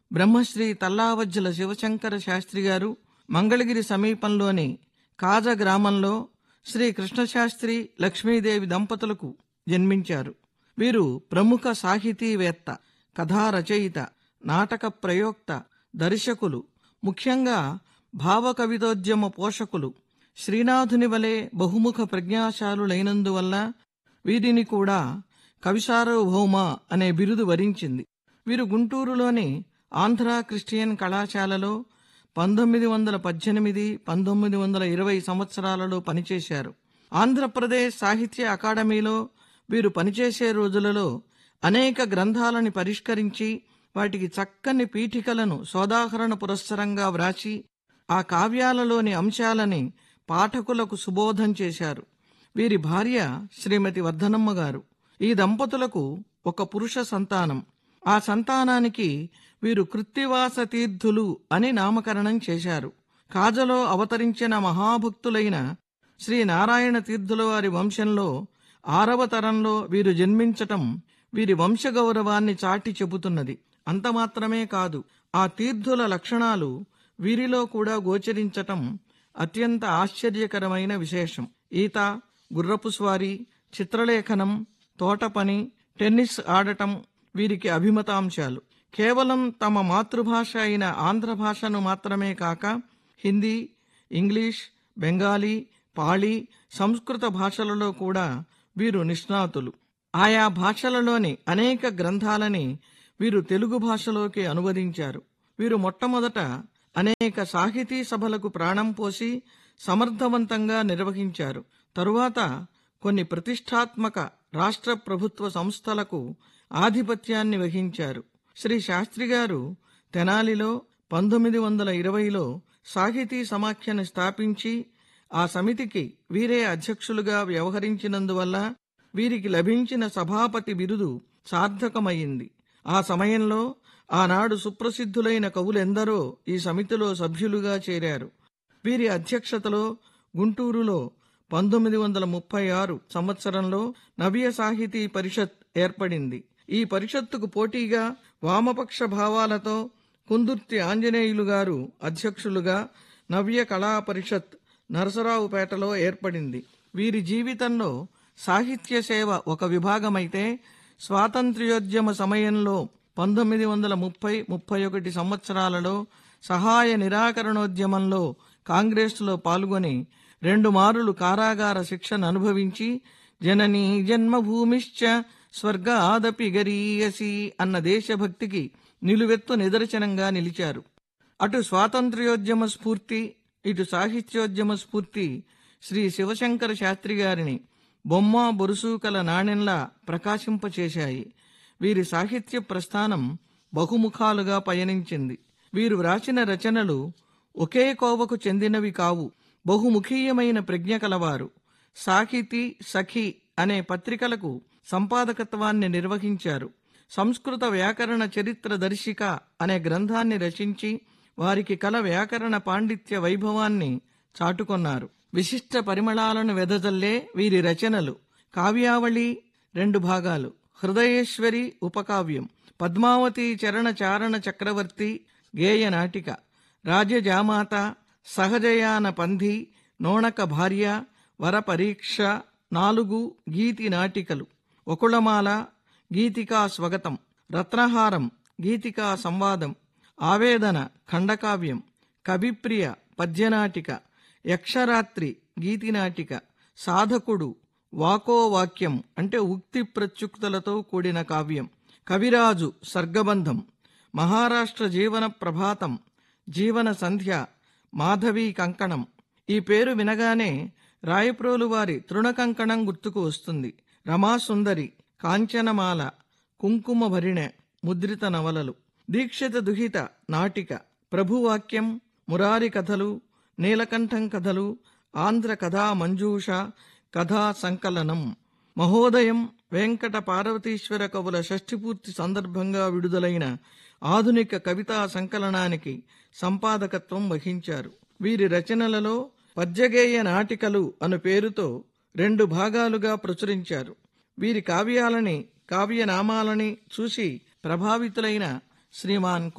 బ్రహ్మశ్రీ తల్లావజ్జల శివశంకర శాస్త్రి గారు మంగళగిరి సమీపంలోని కాజ గ్రామంలో శ్రీ కృష్ణశాస్త్రి లక్ష్మీదేవి దంపతులకు జన్మించారు వీరు ప్రముఖ సాహితీవేత్త కథా రచయిత నాటక ప్రయోక్త దర్శకులు ముఖ్యంగా భావకవితోద్యమ పోషకులు శ్రీనాథుని వలె బహుముఖ ప్రజ్ఞాశాలులైనందువల్ల వీరిని కూడా కవిసార్వభౌమ అనే బిరుదు వరించింది వీరు గుంటూరులోని ఆంధ్ర క్రిస్టియన్ కళాశాలలో పంతొమ్మిది వందల పద్దెనిమిది పంతొమ్మిది వందల ఇరవై సంవత్సరాలలో పనిచేశారు ఆంధ్రప్రదేశ్ సాహిత్య అకాడమీలో వీరు పనిచేసే రోజులలో అనేక గ్రంథాలని పరిష్కరించి వాటికి చక్కని పీఠికలను సోదాహరణ పురస్సరంగా వ్రాసి ఆ కావ్యాలలోని అంశాలని పాఠకులకు సుబోధం చేశారు వీరి భార్య శ్రీమతి వర్ధనమ్మ గారు ఈ దంపతులకు ఒక పురుష సంతానం ఆ సంతానానికి వీరు కృత్తివాస తీర్థులు అని నామకరణం చేశారు కాజలో అవతరించిన మహాభక్తులైన శ్రీ నారాయణ తీర్థుల వారి వంశంలో ఆరవ తరంలో వీరు జన్మించటం వీరి వంశగౌరవాన్ని చాటి చెబుతున్నది అంత మాత్రమే కాదు ఆ తీర్థుల లక్షణాలు వీరిలో కూడా గోచరించటం అత్యంత ఆశ్చర్యకరమైన విశేషం ఈత గుర్రపు స్వారీ చిత్రలేఖనం తోట పని టెన్నిస్ ఆడటం వీరికి అభిమతాంశాలు కేవలం తమ మాతృభాష అయిన ఆంధ్ర భాషను మాత్రమే కాక హిందీ ఇంగ్లీష్ బెంగాలీ పాళీ సంస్కృత భాషలలో కూడా వీరు నిష్ణాతులు ఆయా భాషలలోని అనేక గ్రంథాలని వీరు తెలుగు భాషలోకి అనువదించారు వీరు మొట్టమొదట అనేక సాహితీ సభలకు ప్రాణం పోసి సమర్థవంతంగా నిర్వహించారు తరువాత కొన్ని ప్రతిష్టాత్మక రాష్ట్ర ప్రభుత్వ సంస్థలకు ఆధిపత్యాన్ని వహించారు శ్రీ శాస్త్రి గారు తెనాలిలో పంతొమ్మిది వందల ఇరవైలో సాహితీ సమాఖ్యను స్థాపించి ఆ సమితికి వీరే అధ్యక్షులుగా వ్యవహరించినందువల్ల వీరికి లభించిన సభాపతి బిరుదు సార్థకమైంది ఆ సమయంలో ఆనాడు సుప్రసిద్ధులైన కవులెందరో ఈ సమితిలో సభ్యులుగా చేరారు వీరి అధ్యక్షతలో గుంటూరులో పంతొమ్మిది వందల ముప్పై ఆరు సంవత్సరంలో నవ్య సాహితీ పరిషత్ ఏర్పడింది ఈ పరిషత్తుకు పోటీగా వామపక్ష భావాలతో కుందుర్తి ఆంజనేయులు గారు అధ్యక్షులుగా నవ్య కళా పరిషత్ నరసరావుపేటలో ఏర్పడింది వీరి జీవితంలో సాహిత్య సేవ ఒక విభాగమైతే స్వాతంత్ర్యోద్యమ సమయంలో పంతొమ్మిది వందల ముప్పై ముప్పై ఒకటి సంవత్సరాలలో సహాయ నిరాకరణోద్యమంలో కాంగ్రెస్లో పాల్గొని రెండు మారులు కారాగార శిక్షను అనుభవించి జననీ జన్మభూమిశ్చ స్వర్గాదపి గరీయసి అన్న దేశభక్తికి నిలువెత్తు నిదర్శనంగా నిలిచారు అటు స్వాతంత్ర్యోద్యమ స్ఫూర్తి ఇటు సాహిత్యోద్యమ స్ఫూర్తి శ్రీ శివశంకర శాస్త్రి గారిని బొమ్మ బొరుసూకల నాణెంలా ప్రకాశింపచేశాయి వీరి సాహిత్య ప్రస్థానం బహుముఖాలుగా పయనించింది వీరు వ్రాసిన రచనలు ఒకే కోవకు చెందినవి కావు బహుముఖీయమైన ప్రజ్ఞ కలవారు సాహితీ సఖి అనే పత్రికలకు సంపాదకత్వాన్ని నిర్వహించారు సంస్కృత వ్యాకరణ చరిత్ర దర్శిక అనే గ్రంథాన్ని రచించి వారికి కల వ్యాకరణ పాండిత్య వైభవాన్ని చాటుకొన్నారు విశిష్ట పరిమళాలను వెదజల్లే వీరి రచనలు కావ్యావళి రెండు భాగాలు హృదయేశ్వరి ఉపకావ్యం పద్మావతి చరణ చారణ చక్రవర్తి గేయ నాటిక రాజజామాత సహజయాన పంధి నోణక భార్య వరపరీక్ష నాలుగు గీతి నాటికలు ఒకుళమాల గీతికా స్వగతం రత్నహారం గీతికా సంవాదం ఆవేదన ఖండకావ్యం కవిప్రియ పద్యనాటిక యక్షరాత్రి గీతినాటిక సాధకుడు వాకో వాక్యం అంటే ఉక్తి ప్రత్యుక్తులతో కూడిన కావ్యం కవిరాజు సర్గబంధం మహారాష్ట్ర జీవన ప్రభాతం జీవన సంధ్య మాధవీ కంకణం ఈ పేరు వినగానే రాయప్రోలు వారి తృణకంకణం గుర్తుకు వస్తుంది రమాసుందరి కాంచనమాల కుంకుమ భరిణె ముద్రిత నవలలు దీక్షిత దుహిత నాటిక ప్రభువాక్యం మురారి కథలు నీలకంఠం కథలు ఆంధ్ర కథా మంజూష కథా సంకలనం మహోదయం వెంకట పార్వతీశ్వర కవుల షష్ఠిపూర్తి సందర్భంగా విడుదలైన ఆధునిక కవితా సంకలనానికి సంపాదకత్వం వహించారు వీరి రచనలలో పద్యగేయ నాటికలు అను పేరుతో రెండు భాగాలుగా ప్రచురించారు వీరి కావ్యాలని కావ్యనామాలని చూసి ప్రభావితులైన శ్రీమాన్